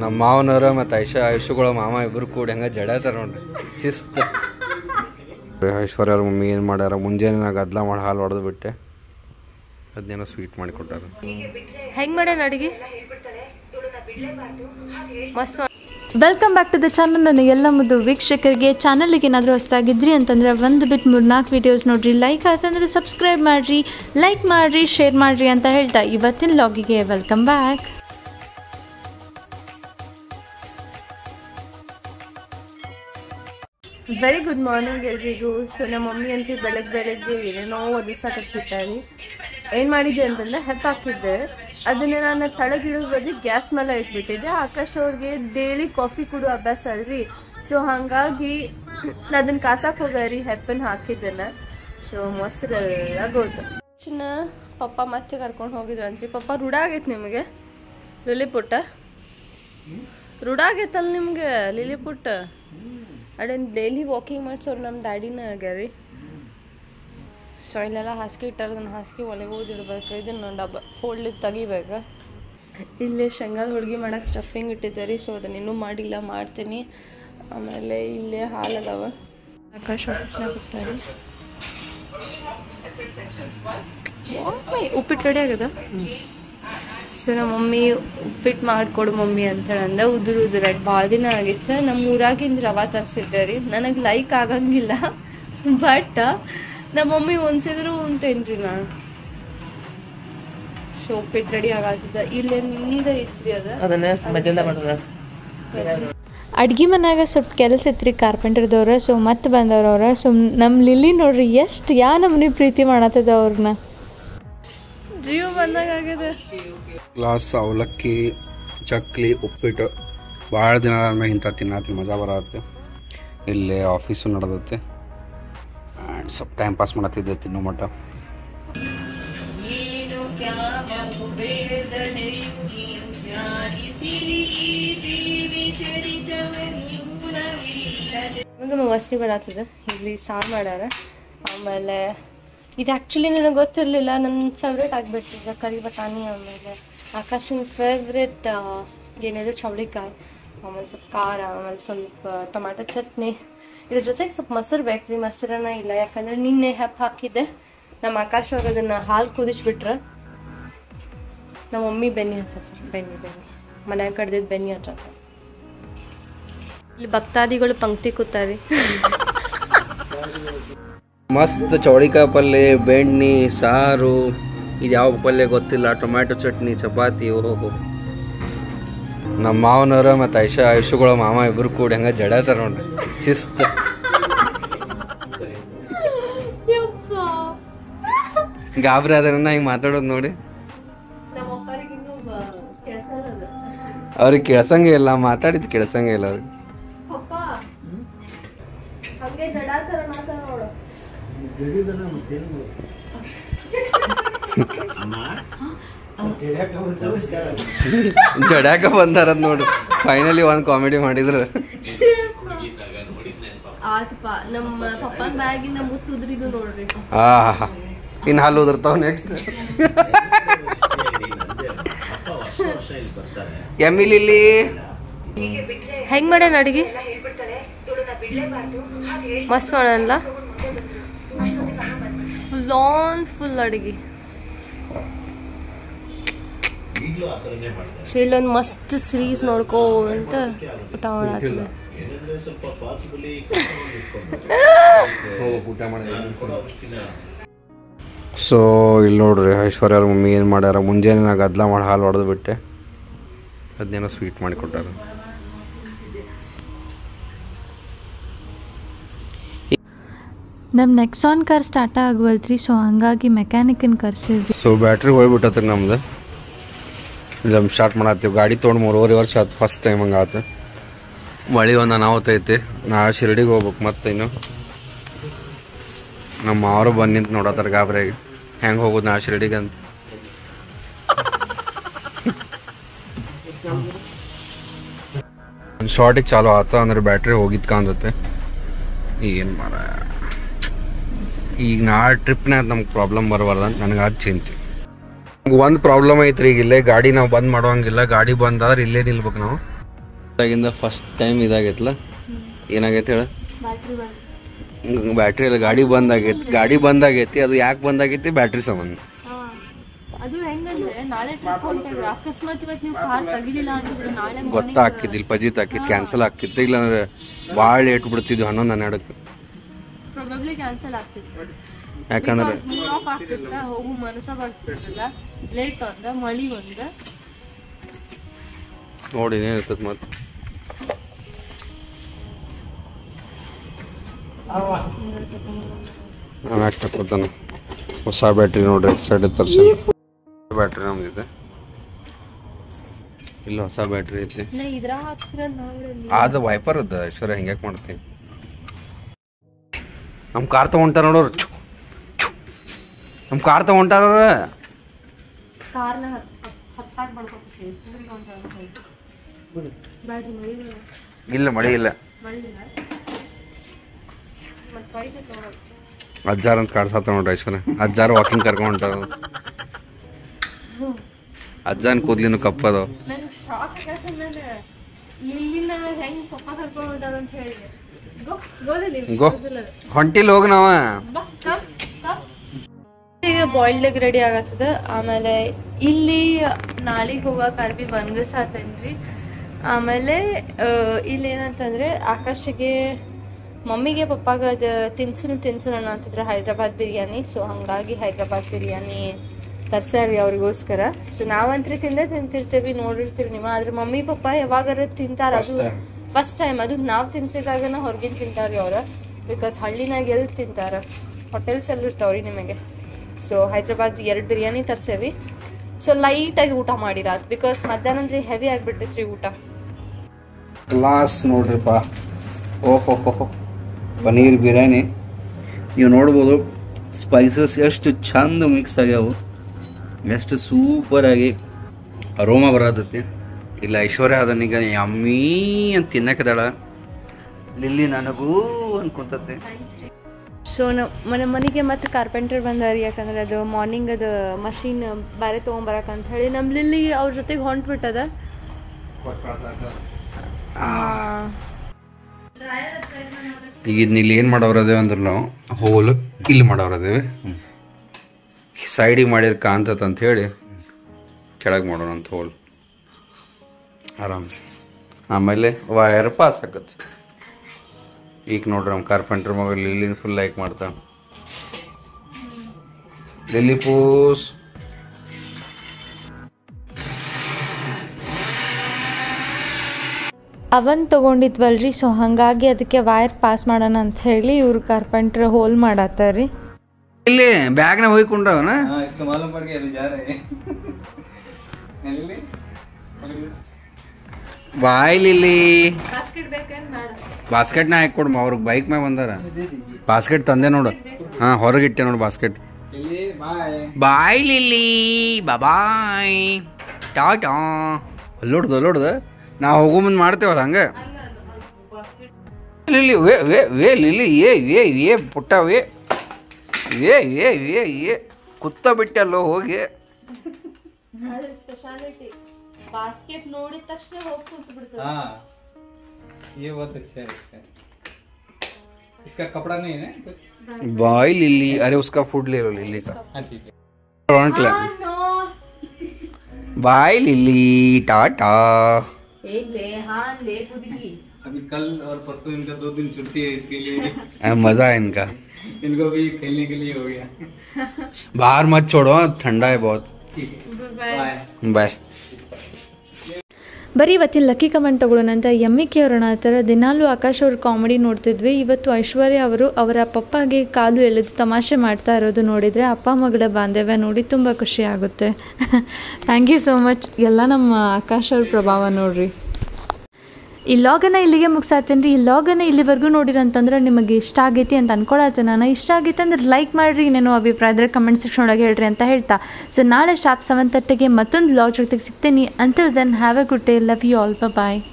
ನಮ್ಮ ಮಾವನವ್ರ ಮತ್ತು ಐಶ ಐಶುಗಳ ಮಾಮ ಇಬ್ರು ಕೂಡಿ ಹಂಗೆ ಜಡತಾರ ನೋಡ್ರಿ ಶಿಸ್ತು ಐಶ್ವರ್ಯ ಅವ್ರ ಮಮ್ಮಿ ಏನು ಮಾಡ್ಯಾರ ಮುಂಜಾನೆ ನಾ ಗದ್ಲ ಮಾಡಿ ಹಾಲು ಹೊಡೆದು ಬಿಟ್ಟೆ ಅದನ್ನೇನೋ ಸ್ವೀಟ್ ಮಾಡಿ ಕೊಟ್ಟಾರ ಹೆಂಗ್ ಮಾಡ್ಯಾನ ಅಡಿಗೆ ಮಸ್ತ್ ಮಾಡ್- welcome back to the channel ನನ್ನ ಎಲ್ಲ ಮುದ್ದು ವೀಕ್ಷಕರಿಗೆ ಚಾನಲ್ಗೆ ಏನಾದರೂ ಹೊಸದಾಗಿದ್ರಿ ಅಂತಂದ್ರೆ ಒಂದು ಬಿಟ್ಟು ಮೂರು ನಾಲ್ಕು ವೀಡಿಯೋಸ್ ನೋಡ್ರಿ ಲೈಕ್ ಆಯ್ತಂದ್ರೆ ಸಬ್ಸ್ಕ್ರೈಬ್ ಮಾಡಿರಿ ಲೈಕ್ ಮಾಡಿರಿ ಶೇರ್ ಮಾಡಿರಿ ಅಂತ ಹೇಳ್ತಾ ಇವತ್ತಿನ ಲಾಗಿಗೆ welcome back very good morning ಎಲ್ರಿಗೂ ಸೊ ನಮ್ಮ ಮಮ್ಮಿ ಅಂತ ಬೆಳಗ್ಗೆ ಬೆಳಗ್ಗೆ ಏನೇನೋ ಒದಿಸಕತ್ತಿಟ್ಟಾರಿ ಏನು ಮಾಡಿದ್ದೆ ಅಂತಂದ್ರೆ ಹೆಪ್ಪ ಹಾಕಿದ್ದೆ ಅದನ್ನ ನಾನು ತಳಗಿಳಿದ ಬದಿ ಗ್ಯಾಸ್ ಮೇಲೆ ಇಟ್ಬಿಟ್ಟಿದ್ದೆ ಆಕಾಶ್ ಅವ್ರಿಗೆ ಡೈಲಿ ಕಾಫಿ ಕುಡೋ ಅಭ್ಯಾಸ ಅಲ್ರಿ ಸೊ ಹಾಗಾಗಿ ಅದನ್ನ ಕಾಸಕ್ಕೆ ಹೋಗ್ಯಾರಿ ಹೆಪ್ಪನ್ ಹಾಕಿದ್ದೆನ ಸೊ ಮೊಸರೆಲ್ಲ ಗೊತ್ತು ಚಿನ್ನ ಪಪ್ಪ ಮತ್ತೆ ಕರ್ಕೊಂಡು ಹೋಗಿದ್ರು ಅಂತ್ರಿ ಪಪ್ಪ ರೂಢ ಆಗೈತೆ ನಿಮಗೆ ಲಿಲಿ ಪುಟ್ಟ ರೂಢ ಆಗೈತಲ್ಲ ನಿಮ್ಗೆ ಲಿಲಿ ಪುಟ್ಟ ಅಡೇನು ಡೈಲಿ ವಾಕಿಂಗ್ ಮಾಡ್ಸೋರು ನಮ್ಮ ಡ್ಯಾಡಿನ ಆಗ್ಯಾರಿ ಸೊ ಇಲ್ಲೆಲ್ಲ ಹಾಸಿಗೆ ಇಟ್ಟಾರ ಅದನ್ನ ಹಾಸಿಗೆ ಒಳಗೆ ಓದಿಡ್ಬೇಕು ಇದನ್ನು ಡಬ್ಬ ಫೋಲ್ಡ್ ತೆಗಿಬೇಕು ಇಲ್ಲೇ ಶೇಂಗಾದ ಹೋಳ್ಗೆ ಮಾಡಕ್ಕೆ ಸ್ಟಫಿಂಗ್ ಇಟ್ಟಿದ್ದಾರೆ ಸೊ ಅದನ್ನ ಇನ್ನೂ ಮಾಡಿಲ್ಲ ಮಾಡ್ತೀನಿ ಆಮೇಲೆ ಇಲ್ಲೇ ಹಾಲು ಅದಾವ ಆಕಾಶ ಆಫೀಸ್ನಾಗ ಬರ್ತಾರೆ ಉಪ್ಪಿಟ್ಟು ರೆಡಿ ಆಗದ ಸೊ ನಮ್ಮ ಮಮ್ಮಿ ಉಪ್ಪಿಟ್ಟು ಮಾಡಿಕೊಡು ಮಮ್ಮಿ ಅಂತೇಳಿ ಅಂದ ಉದುರು ಉದುರಾಗಿ ಭಾಳ ದಿನ ಆಗಿತ್ತು ನಮ್ಮ ಊರಾಗಿಂದ ರವಾ ತರಿಸಿದ್ದೆ ರೀ ನನಗೆ ಲೈಕ್ ಆಗಂಗಿಲ್ಲ ಬಟ್ ನಮ್ಮ ಮಮ್ಮಿ ಉಣ್ಸಿದ್ರು ಉಣ್ತೇನ್ರಿ ನಾನು ಸೊ ಉಪ್ಪಿಟ್ಟು ರೆಡಿ ಆಗತ್ತಿದ್ದ ಇಲ್ಲೇ ನಿನ್ನಿದ ಇತ್ರಿ ಅದ ಅದನ್ನ ಮಧ್ಯಾಹ್ನ ಮಾಡ್ತಾರ ಅಡ್ಗೆ ಮನ್ಯಾಗ ಸ್ವಲ್ಪ ಕೆಲಸ ಇತ್ತು ರೀ ಕಾರ್ಪೆಂಟರ್ದವ್ರ ಸೊ ಮತ್ತೆ ಬಂದವ್ರವ್ರ ಸೊ ನಮ್ಮ ಲಿಲಿ ನೋಡ್ರಿ ಎಷ್ಟು ಯಾ ನಮ್ನಿ ಪ್ರೀತಿ ಮಾಡತ್ತದ ಅವ್ರನ್ನ ಜೀವ ಬಂದಾಗ ಆಗ್ಯದ ಗ್ಲಾಸ್ ಅವಲಕ್ಕಿ ಚಕ್ಲಿ ಉಪ್ಪಿಟ್ಟು ಭಾಳ ದಿನ ಆದ್ಮೇಲೆ ಇಂಥ ತಿನ್ನತ್ತಿ ಮಜಾ ಬರತ್ತೆ ಇಲ್ಲೇ ಆಫೀಸು ನಡೆದತ್ತೆ ಆ್ಯಂಡ್ ಸ್ವಲ್ಪ ಟೈಮ್ ಪಾಸ್ ಮಾಡತ್ತಿದ್ದೆ ತಿನ್ನೋ ಮಟ್ಟ ಇವಾಗ ವಾಸನೆ ಬರತ್ತದ ಇಲ್ಲಿ ಸಾರು ಮಾಡ್ಯಾರ ಆಮೇಲೆ ಇದು ಆ್ಯಕ್ಚುಲಿ ನನಗೆ ಗೊತ್ತಿರಲಿಲ್ಲ ನನ್ನ ಫೇವ್ರೇಟ್ ಆಗಿಬಿಟ್ಟಿದ್ದ ಕರಿ ಬಟಾಣಿ ಆಮೇಲೆ ಆಕಾಶನ ಫೇವ್ರೇಟ್ ಏನಿದೆ ಚೌಳಿಕಾಯಿ ಆಮೇಲೆ ಸ್ವಲ್ಪ ಖಾರ ಆಮೇಲೆ ಸ್ವಲ್ಪ ಟೊಮ್ಯಾಟೊ ಚಟ್ನಿ ಇದ್ರ ಜೊತೆಗೆ ಸ್ವಲ್ಪ ಮೊಸರು ಬೇಕ್ರಿ ಮೊಸರನ್ನ ಇಲ್ಲ ಯಾಕಂದ್ರೆ ನಿನ್ನೆ ಹೆಪ್ಪ ಹಾಕಿದ್ದೆ ನಮ್ಮ ಆಕಾಶ ಅವ್ರು ಅದನ್ನು ಹಾಲು ಕುದಿಸ್ಬಿಟ್ರೆ ನಮ್ಮ ಮಮ್ಮಿ ಬೆನ್ನಿ ಹಚ್ಚತ್ತಾರೆ ಬೆನ್ನಿ ಬೆನ್ನಿ ಮನ್ಯಾಗ ಕಡ್ದಿದ್ದು ಬೆನ್ನಿ ಹಚ್ಚತ್ತಾರೆ ಇಲ್ಲಿ ಭಕ್ತಾದಿಗಳು ಪಂಕ್ತಿ ಕೂತಾರಿ ಮಸ್ತ್ ಚೌಳಿಕಾಯಿ ಪಲ್ಯ ಬೆಣ್ಣೆ ಸಾರು ಇದು ಯಾವ ಪಲ್ಯ ಗೊತ್ತಿಲ್ಲ ಟೊಮ್ಯಾಟೊ ಚಟ್ನಿ ಚಪಾತಿ ಓಹೋ ನಮ್ಮ ಮಾವನವ್ರ ಮತ್ತು ಐಶ ಐಶುಗಳ ಮಾಮ ಇಬ್ರು ಕೂಡಿ ಹಂಗೆ ಜಡತಾರ ನೋಡ್ರಿ ಶಿಸ್ತು ಗಾಬರಿ ಆದ್ರನ್ನ ಹಿಂಗೆ ಮಾತಾಡೋದು ನೋಡಿ ಅವ್ರಿಗೆ ಕೇಳ್ಸಂಗೆ ಇಲ್ಲ ಮಾತಾಡಿದ್ ಕೇಳ್ಸಂಗೆ ಇಲ್ಲ ಅವ್ರಿಗೆ ಜಡ್ಯಾಕ ಬಂದಾರ ನೋಡ್ರಿ ಫೈನಲಿ ಒಂದು ಕಾಮಿಡಿ ಮಾಡಿದ್ರು ಆತಪ್ಪ ನಮ್ಮ ಪಪ್ಪನ ಬ್ಯಾಗಿನ ಮುತ್ತು ಉದ್ರಿದು ನೋಡ್ರಿ ಆ ಇನ್ನು ಹಾಲು ಉದುರ್ತಾವ ನೆಕ್ಸ್ಟ್ ಎಮ್ಮಿಲಿಲ್ಲಿ ಹೆಂಗ್ ಮಾಡ್ಯಾನ ಅಡಿಗೆ ಮಸ್ತ್ ಮಾಡಲ್ಲ ಫುಲ್ ಆನ್ ಫುಲ್ ಅಡಿಗೆ ಸೊ ಇಲ್ಲೊಂದು ಮಸ್ತ್ ಸೀರೀಸ್ ನೋಡ್ಕೋ ಅಂತ ಊಟ ಮಾಡತ್ತಿಲ್ಲ ಊಟ ಸೊ ಇಲ್ಲಿ ನೋಡ್ರಿ ಐಶ್ವರ್ಯ ಅವ್ರ ಮಮ್ಮಿ ಏನು ಮಾಡ್ಯಾರ ಮುಂಜಾನೆ ನಾ ಗದ್ಲ ಮಾಡಿ ಹಾಲು ಹೊಡೆದು ಬಿಟ್ಟೆ ಅದನ್ನೇನೋ ಸ್ವೀಟ್ ಮಾಡಿ ಕೊಟ್ಟಾರ ನಮ್ಮ ನೆಕ್ಸಾನ್ ಕಾರ್ ಸ್ಟಾರ್ಟ್ ಆಗುವಲ್ತ್ರಿ ಸೊ ಹಂಗಾಗಿ ಮೆಕ್ಯಾನಿಕನ್ ಕರ್ಸಿದ್ವಿ ಸೊ ಬ್ಯಾಟ್ರಿ ಹೋಗ್ಬಿಟ್ಟತ್ರಿ ನಮ್ದು ನಮ್ಮ ಸ್ಟಾರ್ಟ್ ಮಾಡತ್ತೀವಿ ಗಾಡಿ ತೊಗೊಂಡು ಮೂರುವರೆ ವರ್ಷ ಆಯ್ತು ಫಸ್ಟ್ ಟೈಮ್ ಹಂಗೆ ಆತು ಮಳೆ ಒಂದು ಅನಾಹುತ ಐತಿ ನಾಳೆ ಶಿರಡಿಗೆ ಹೋಗ್ಬೇಕು ಮತ್ತೆ ಇನ್ನು ನಮ್ಮ ಮಾವರು ಬಂದು ನಿಂತು ನೋಡತ್ತಾರ ಗಾಬರಿಯಾಗಿ ಹೆಂಗೆ ಹೋಗೋದು ನಾಳೆ ಶಿರಡಿಗೆ ಅಂತ ಒಂದು ಶಾರ್ಟಿಗೆ ಚಾಲು ಆತ ಅಂದ್ರೆ ಬ್ಯಾಟ್ರಿ ಹೋಗಿದ್ ಕಾಣ್ತತೆ ಏನು ಮಾರ ಈಗ ನಾಳೆ ಟ್ರಿಪ್ನ ನಮ್ಗೆ ಪ್ರಾಬ್ಲಮ್ ಬರಬಾರ್ದು ಅಂತ ನನಗೆ ಅದು ಚಿಂತೆ ಒಂದು ಪ್ರಾಬ್ಲಮ್ ಐತ್ರಿ ಈಗ ಇಲ್ಲೇ ಗಾಡಿ ನಾವು ಬಂದ್ ಮಾಡೋಂಗಿಲ್ಲ ಗಾಡಿ ಬಂದಾದ್ರೆ ಇಲ್ಲೇ ನಿಲ್ಬೇಕು ನಾವು ಆಗಿಂದ ಫಸ್ಟ್ ಟೈಮ್ ಇದಾಗೈತಲ್ಲ ಏನಾಗೈತೆ ಹೇಳ ಬ್ಯಾಟ್ರಿ ಬಂದು ಬ್ಯಾಟ್ರಿ ಎಲ್ಲ ಗಾಡಿ ಬಂದ್ ಆಗೈತಿ ಗಾಡಿ ಬಂದ್ ಆಗೈತಿ ಅದು ಯಾಕೆ ಬಂದ್ ಆಗೈತಿ ಬ್ಯಾಟ್ರಿ ಸಂಬಂಧ ಹಾ. ಅದು ಹೆಂಗಂದ್ರೆ ನಾಳೆ ಟ್ರಿಪ್ ಹೊಂಟೇವಿ ಅಕಸ್ಮಾತ್ ಇವತ್ತು ನೀವು ಕಾರ್ ತೆಗಿಲಿಲ್ಲ ಅಂತಿದ್ರೆ ನಾಳೆ ಗೊತ್ತಾಕಿದ್ದಿಲ್ಲ ಪಜಿತ್ ಹಾಕಿದ್ ಕ್ಯಾನ್ಸಲ್ ಆಗ್ತಿತ್ತು ಇಲ್ಲಾಂದ್ರೆ ಭಾಳ ಲೇಟ್ ಬಿಡ್ತಿದ್ವಿ ಹನ್ನೊಂದು ಹನ್ನೆರಡಕ್ಕೆ ಪ್ರೊಬಬ್ಲಿ ಕ್ಯಾನ್ಸಲ್ ಆಗ್ತಿತ್ತು ಯಾಕಂದ್ರೆ ಮೂಡ್ ಆಫ್ ಆಗ್ತಿತ್ತ ಹೋಗು ಮನಸ್ಸ ಬರ್ತಿರ್ತಲ್ಲ ಲೇಟ್ ಒಂದ ಮಳಿ ಒಂದ ನೋಡಿ ಏನಿರ್ತದೆ ಮತ್ತೆ ನಾನು ಯಾಕೆ ತಕ್ಕೊತಾನೆ ಹೊಸ ಬ್ಯಾಟ್ರಿ ನೋಡ್ರಿ ಸೈಡ್ ತರ್ಸಿ ಬ್ಯಾಟ್ರಿ ನಮ್ದಿದೆ ಇಲ್ಲ ಹೊಸ ಬ್ಯಾಟ್ರಿ ಐತಿ ನಾ ಇದ್ರ ಹಾಕ್ತಿರ ನೋಡಿ ಆದ ವೈಪರ್ ಅದ ಐಶ್ವರ್ಯ ಹಿಂಗ್ಯಾಕೆ ಮಾಡ್ತೀವಿ ನಮ್ಮ ಕಾರ್ ತಗೊಂಟಾರ ನೋಡೋರು ಛು, ಛು. ನಮ್ಮ ಕಾರ್ ತಗೊಂಟಾರ ಕಾರ್ನ ಹತ್ತಾಕ್ ಮಾಡ್ಕೊತೀವಿ ಬ್ಯಾಟ್ರಿ ಮಳಿ ಇಲ್ಲ ಮಳೆ ಇಲ್ಲ ಮಳಿ ಇಲ್ಲ ಮತ್ತೆ ಪ್ರೈಸ್ ತಗೊಳೋದು ಅಜ್ಜಾರ್ ಅಂತ ಕಾಡ್ಸಾತ ನೋಡ್ರಿ ಐಶ್ವರ್ಯ ಅಜ್ಜಾರ್ ವಾಕಿಂಗ್ ಕರ್ಕೊಂಡು ಹೊಂಟಾರ ಅಜ್ಜಾನ್ ಕೂದ್ಲಿನ ಕಪ್ಪದವ ನಂಗೆ ಶಾಕ್ ಆಗತ್ತೆ ನಾನು ಇಲ್ಲಿನ ಹೆಂಗ್ ಪಪ್ಪ ಕರ್ಕೊಂಡು ಹೊಂಟಾರ ಅಂತ ಹೇಳಿ ಗೋ ಗೋದಲ್ಲಿ ಗೋ ಹೊಂಟಿಲ್ ಹೋಗ್ ನಾವ ಈಗ ಬಾಯ್ಲ್ಡ್ ಎಗ್ ರೆಡಿ ಆಗತ್ತದ ಆಮೇಲೆ ಇಲ್ಲಿ ನಾಳೆಗೆ ಹೋಗಕ್ಕೆ ಅರ್ಬಿ ಬಂದು ಸಾತೇನ್ರಿ ಆಮೇಲೆ ಆ, ಇಲ್ಲಿ ಏನಂತಂದ್ರೆ ಆಕಾಶಿಗೆ ಮಮ್ಮಿಗೆ ಪಪ್ಪಾಗ ಅದು ತಿನ್ಸುನು ತಿನ್ಸುನು ಅನ್ನತ್ತಿದ್ರೆ ಹೈದ್ರಾಬಾದ್ ಬಿರಿಯಾನಿ ಸೊ ಹಂಗಾಗಿ ಹೈದ್ರಾಬಾದ್ ಬಿರಿಯಾನಿ ತರ್ಸಾರಿ ಅವ್ರಿಗೋಸ್ಕರ ಸೊ ನಾವಂತ್ರಿ ತಿಂದೇ ತಿಂತಿರ್ತೀವಿ ನೋಡಿರ್ತೀವಿ ನೀವು ಆದ್ರೆ ಮಮ್ಮಿ ಪಪ್ಪ ಯಾವಾಗಾರ ತಿಂತಾರ ಅದು ಫಸ್ಟ್ ಟೈಮ್ ಅದು ನಾವು ತಿನ್ಸಿದಾಗನ ಹೊರಗಿನ ತಿಂತಾರ್ರಿ ಅವ್ರ ಬಿಕಾಸ್ ಹಳ್ಳಿನಾಗ ಎಲ್ಲಿ ತಿಂತಾರ ಹೋಟೆಲ್ಸ್ ಎಲ್ಲ ಇರ್ತಾವ್ರಿ ನಿಮಗೆ ಸೊ ಹೈದ್ರಾಬಾದ್ ಎರಡು ಬಿರಿಯಾನಿ ತರ್ಸೇವಿ ಸೊ ಲೈಟಾಗಿ ಊಟ ಮಾಡಿರಾತ್ ಬಿಕಾಸ್ ಮಧ್ಯಾಹ್ನ ಹೆವಿ ಆಗಿಬಿಟ್ಟಿತ್ರಿ ಊಟ ಕ್ಲಾಸ್ ನೋಡ್ರಿಪ್ಪ ಓಹೋ ಹೋ ಪನೀರ್ ಬಿರಿಯಾನಿ ನೀವು ನೋಡ್ಬೋದು ಸ್ಪೈಸಸ್ ಎಷ್ಟು ಚಂದ ಮಿಕ್ಸ್ ಆಗ್ಯಾವು ಎಷ್ಟು ಸೂಪರಾಗಿ ಅರೋಮ ಬರತೈತಿ ಇಲ್ಲ ಐಶ್ವರ್ಯ ಅದನ್ನೀಗ ಯಮ್ಮೀ ಅಂತ ತಿನ್ನಕದಾಳ ಲಿಲ್ಲಿ ನನಗೂ ಅನ್ಕೊಂತತೆ ಸೊ ನಮ್ಮ ಮನೆಗೆ ಮತ್ತೆ ಕಾರ್ಪೆಂಟರ್ ಬಂದಾರಿ ಯಾಕಂದ್ರೆ ಅದು ಮಾರ್ನಿಂಗ್ ಅದು ಮಷೀನ್ ಬೇರೆ ತೊಗೊಂಬರಕ್ಕೆ ಅಂತ ಹೇಳಿ ನಮ್ಮ ಲಿಲ್ಲಿ ಅವ್ರ ಜೊತೆಗೆ ಹೊಂಟ್ಬಿಟ್ಟದ ಈಗ ಇದನ್ನ ಇಲ್ಲಿ ಏನು ಮಾಡೋರದೇವೆ ಅಂದ್ರೆ ನಾವು ಹೋಲ್ ಇಲ್ಲಿ ಮಾಡೋರದೇವೆ ಸೈಡಿಗೆ ಮಾಡಿದ್ರೆ ಕಾಣ್ತತ್ ಅಂತ ಹೇಳಿ ಕೆಳಗೆ ಮಾಡೋಣ ಅಂತ ಹೋಲ್ ಆರಾಮ್ಸೆ ಆಮೇಲೆ ವಯರ್ ಪಾಸ್ ಆಗತ್ತೆ ಈಗ ನೋಡ್ರಿ ನಮ್ಮ ಕಾರ್ಪೆಂಟ್ರ್ ಮಗ ಲಿಲ್ಲಿನ ಫುಲ್ ಲೈಕ್ ಮಾಡ್ತಾ ಲಿಲ್ಲಿ ಪೂಸ್ ಅವನ್ ತೊಗೊಂಡಿದ್ವಲ್ರಿ ಸೊ ಹಾಗಾಗಿ ಅದಕ್ಕೆ ವೈರ್ ಪಾಸ್ ಮಾಡೋಣ ಅಂತ ಹೇಳಿ ಇವ್ರು ಕಾರ್ಪೆಂಟ್ರ್ ಹೋಲ್ ಮಾಡತ್ತಾರ್ರಿ ಇಲ್ಲಿ ಬ್ಯಾಗ್ನ ಹೋಯ್ಕೊಂಡ್ರವನ हाँ इसका मालूम पड़ गया अभी जा रहे हैं नीली? ಬಾಯ್ ಲಿಲ್ಲಿ ಬಾಸ್ಕೆಟ್ ಬೇಕೇನು ಬೇಡ ಬಾಸ್ಕೆಟ್ನ ಹಾಕೊಡು ಅವ್ರಿಗೆ ಬೈಕ್ ಮ್ಯಾಗ ಬಂದಾರ ಬಾಸ್ಕೆಟ್ ತಂದೆ ನೋಡು ಹಾಂ ಹೊರಗಿಟ್ಟೆ ನೋಡು ಬಾಸ್ಕೆಟ್ नीली, बाय ಬಾಯ್ ಲಿಲ್ಲಿ ಬಾಯ್ ಟಾಟಾ ಅಲ್ಲೋಡ್ದು ಅಲ್ಲೋಡ್ದು ನಾವು ಹೋಗೋ ಮುಂದೆ ಮಾಡ್ತೇವಲ್ಲ ಹಂಗೆ ಲಿಲ್ಲಿ ವೇ ವೇ ವೇ ಲಿಲ್ಲಿ ಏ ವೇ ವೇ ಪುಟ್ಟ ವೇ ವೇ ವೇ ವೇ ಏ ಕುತ್ತ ಬಿಟ್ಟಲ್ಲೋ ಹೋಗಿ ಅದು ಸ್ಪೆಷಾಲಿಟಿ ಬಾಸ್ಕೆಟ್ ನೋಡಿದ ತಕ್ಷಣ ಹೋಗಿ ಕೂತ್ ಬಿಡ್ತದೆ हाँ ये बहुत अच्छा है इसका इसका कपड़ा नहीं है कुछ ಬಾಯ್ ಲಿಲ್ಲಿ ಅರೆ ಉಸ್ಕಾ ಫುಡ್ ले लो लिल्ली का हाँ ठीक है ಹೊಂಟ್ಲ ಬಾಯ್ ಲಿಲ್ಲಿ ಟಾಟಾ ಹೇಗ್ಲೆ ಹಾನ್ಲೆ ಕುದುಕಿ अभी कल और परसों इनका दो दिन छुट्टी है इसके लिए आ, मजा है इनका इनको भी खेलने के लिए हो गया बाहर मत छोड़ो ठंडा है बहुत ठीक है बाय बाय ಬರೀ ಇವತ್ತಿನ ಲಕ್ಕಿ ಕಮೆಂಟ್ ತಗೊಳ್ಳೋಣ ಅಂತ ಎಮ್ಮಿ ಕೇಳೋಣ ಆ ಥರ ದಿನಾಲೂ ಆಕಾಶ್ ಅವ್ರ ಕಾಮಿಡಿ ನೋಡ್ತಿದ್ವಿ ಇವತ್ತು ಐಶ್ವರ್ಯ ಅವರು ಅವರ ಪಪ್ಪಗೆ ಕಾಲು ಎಳೆದು ತಮಾಷೆ ಮಾಡ್ತಾ ಇರೋದು ನೋಡಿದರೆ ಅಪ್ಪ ಮಗಳ ಬಾಂಧವ್ಯ ನೋಡಿ ತುಂಬ ಖುಷಿ ಆಗುತ್ತೆ ಥ್ಯಾಂಕ್ ಯು ಸೋ ಮಚ್ ಎಲ್ಲ ನಮ್ಮ ಆಕಾಶ್ ಅವ್ರ ಪ್ರಭಾವ ನೋಡ್ರಿ ಈ ಲಾಗನ್ನ ಇಲ್ಲಿಗೆ ಮುಗಿಸಾತೀನಿ ರೀ ಈ ಲಾಗನ್ನ ಇಲ್ಲಿವರೆಗೂ ನೋಡಿರಂತಂದ್ರೆ ನಿಮಗೆ ಇಷ್ಟ ಆಗೈತಿ ಅಂತ ಅನ್ಕೊಳತ್ತೆ ನಾನು ಇಷ್ಟ ಆಗೈತೆ ಅಂದ್ರೆ ಲೈಕ್ ಮಾಡಿರಿ ಇನ್ನೇನು ಅಭಿಪ್ರಾಯ ಇದ್ರೆ ಕಮೆಂಟ್ ಸೆಕ್ಷನ್ ಒಳಗೆ ಹೇಳ್ರಿ ಅಂತ ಹೇಳ್ತಾ ಸೊ ನಾಳೆ ಶಾಪ್ ಸೆವೆನ್ ತರ್ಟಿಗೆ ಮತ್ತೊಂದು ಲಾಗ್ ಜೊತೆಗೆ ಸಿಗ್ತೀನಿ until then have a good day love you all bye